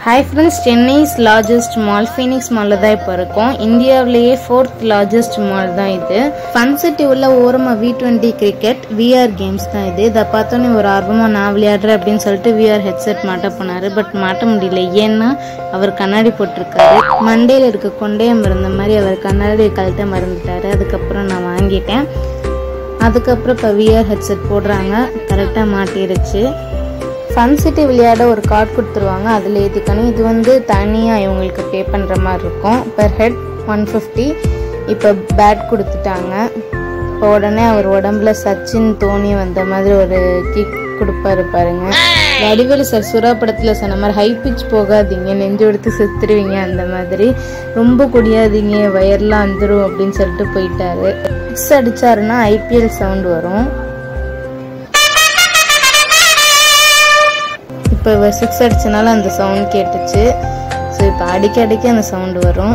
hi friends Chennai's largest mall Phoenix மாலில் தான் இப்போ இருக்கோம் இந்தியாவிலேயே ஃபோர்த் லார்ஜஸ்ட் மால் தான் இது ஃபன் சிட்டி உள்ள ஓரமாக V twenty cricket VR games தான் இது இதை பார்த்தோன்னே ஒரு ஆர்வமாக நான் விளையாடுறேன் அப்படின்னு சொல்லிட்டு விஆர் ஹெட்செட் மாட்ட போனார் பட் மாட்ட முடியல ஏன்னா அவர் கண்ணாடி போட்டிருக்காரு மண்டையில் இருக்க கொண்டையம் இருந்த மாதிரி அவர் கண்ணாடி கழட்ட மறந்துட்டாரு அதுக்கப்புறம் நான் வாங்கிட்டேன் அதுக்கப்புறம் இப்போ விஆர் ஹெட்செட் போடுறாங்க கரெக்டாக மாட்டிருச்சு ஃபன் சிட்டி விளையாட ஒரு கார்டு கொடுத்துருவாங்க அதில் ஏற்றிக்கணும் இது வந்து தனியாக இவங்களுக்கு பே பண்ணுற மாதிரி இருக்கும் பெர் ஹெட் ஒன் ஃபிஃப்டி இப்போ பேட் கொடுத்துட்டாங்க இப்போ உடனே அவர் உடம்புல சச்சின் தோனி வந்த மாதிரி ஒரு கிக் கொடுப்பாரு பாருங்க வடிவேலு சார் சுறா படத்தில் சொன்ன மாதிரி ஹை பிச் போகாதீங்க நெஞ்சு எடுத்து செத்துருவீங்க அந்த மாதிரி ரொம்ப குடியாதீங்க வயர்லாம் வந்துடும் அப்படின்னு சொல்லிட்டு போயிட்டாரு சிக்ஸ் அடிச்சாருன்னா ஐபிஎல் சவுண்ட் வரும் இப்போ இவர் சிக்ஸ் அடிச்சனால அந்த சவுண்ட் கேட்டுச்சு ஸோ இப்போ அடிக்க அடிக்க அந்த சவுண்ட் வரும்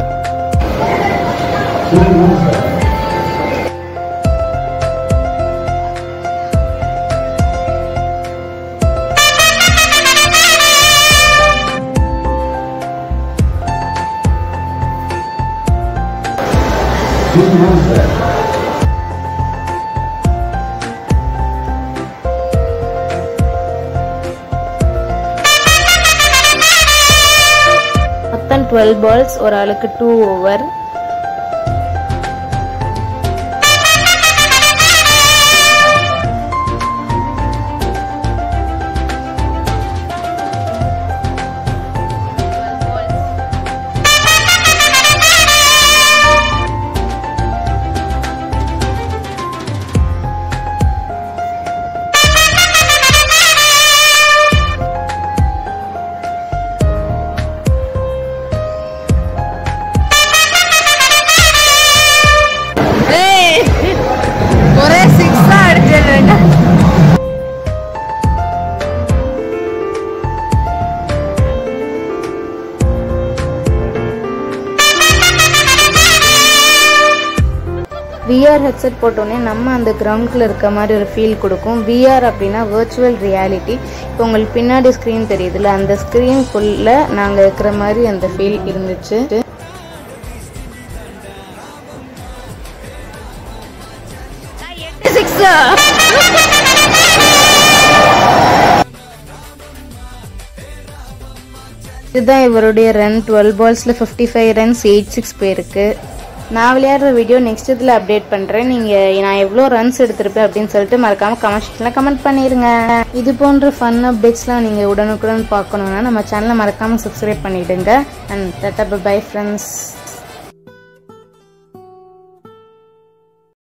மொத்தம் டுவெல் பால்ஸ் ஒரு ஆளுக்கு டூ ஓவர் ஒரே சிக்ஸா அடிச்சிருங்க விஆர் ஹெட்செட் போட்டோன்னே நம்ம அந்த கிரவுண்டில் இருக்க மாதிரி ஒரு ஃபீல் கொடுக்கும் விஆர் அப்படின்னா வர்ச்சுவல் ரியாலிட்டி இப்போ உங்களுக்கு பின்னாடி ஸ்க்ரீன் தெரியுதுல்ல அந்த ஸ்க்ரீன்குள்ளே நாங்கள் இருக்கிற மாதிரி அந்த ஃபீல் இருந்துச்சு இதுதான் இவருடைய ரன் டுவெல் பால்ஸில் fifty five runs eight six போயிருக்கு நான் விளையாடுற வீடியோ நெக்ஸ்ட் இதில் அப்டேட் பண்ணுறேன் நீங்கள் நான் எவ்வளோ ரன்ஸ் எடுத்திருப்பேன் அப்படின்னு சொல்லிட்டு மறக்காமல் கமெண்ட் செக்ஷனில் கமெண்ட் பண்ணிடுங்க இது போன்ற ஃபன் அப்டேட்ஸ்லாம் நீங்கள் உடனுக்குடன் பார்க்கணுன்னா நம்ம சேனலை மறக்காமல் சப்ஸ்கிரைப் பண்ணிவிடுங்க அண்ட் டாட்டா பை ஃப்ரெண்ட்ஸ்